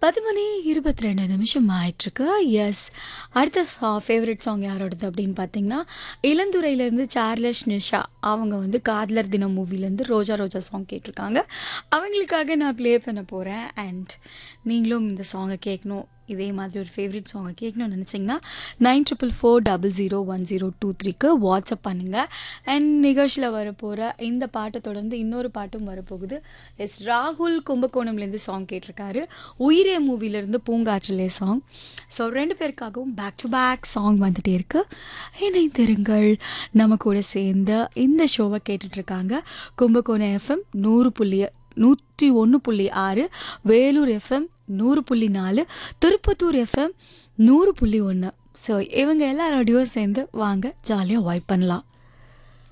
பத்து மணி இருபத்தி ரெண்டு நிமிஷம் ஆயிட்டுருக்கு எஸ் அடுத்த ஃபேவரட் சாங் யாரோடது அப்படின்னு பார்த்தீங்கன்னா இளந்துறையிலேருந்து சார்லஸ் நிஷா அவங்க வந்து காதலர் தினம் மூவிலேருந்து ரோஜா ரோஜா சாங் கேட்டிருக்காங்க அவங்களுக்காக நான் ப்ளே பண்ண போகிறேன் அண்ட் நீங்களும் இந்த சாங்கை கேட்கணும் இதே மாதிரி ஒரு ஃபேவரட் சாங்கை கேட்கணும்னு நினச்சிங்கன்னா nine triple four double zero one zero two த்ரீக்கு வாட்ஸ்அப் பண்ணுங்கள் அண்ட் நிகழ்ச்சியில் வரப்போகிற இந்த பாட்டை தொடர்ந்து இன்னொரு பாட்டும் வரப்போகுது எஸ் ராகுல் கும்பகோணம்லேருந்து சாங் கேட்டிருக்காரு உயிரே மூவிலேருந்து பூங்காற்றிலே சாங் ஸோ ரெண்டு பேருக்காகவும் பேக் டு பேக் சாங் வந்துட்டே இருக்கு இணைந்திருங்கள் நம்ம கூட சேர்ந்த இந்த ஷோவை கேட்டுட்ருக்காங்க கும்பகோணம் எஃப்எம் நூறு புள்ளி நூற்றி ஒன்று புள்ளி ஆறு வேலூர் எஃப்எம் நூறு புள்ளி நாலு திருப்பத்தூர் எஃப்எம் நூறு புள்ளி ஒன்று ஸோ இவங்க எல்லாரோடையும் சேர்ந்து வாங்க ஜாலியாக வைப் பண்ணலாம்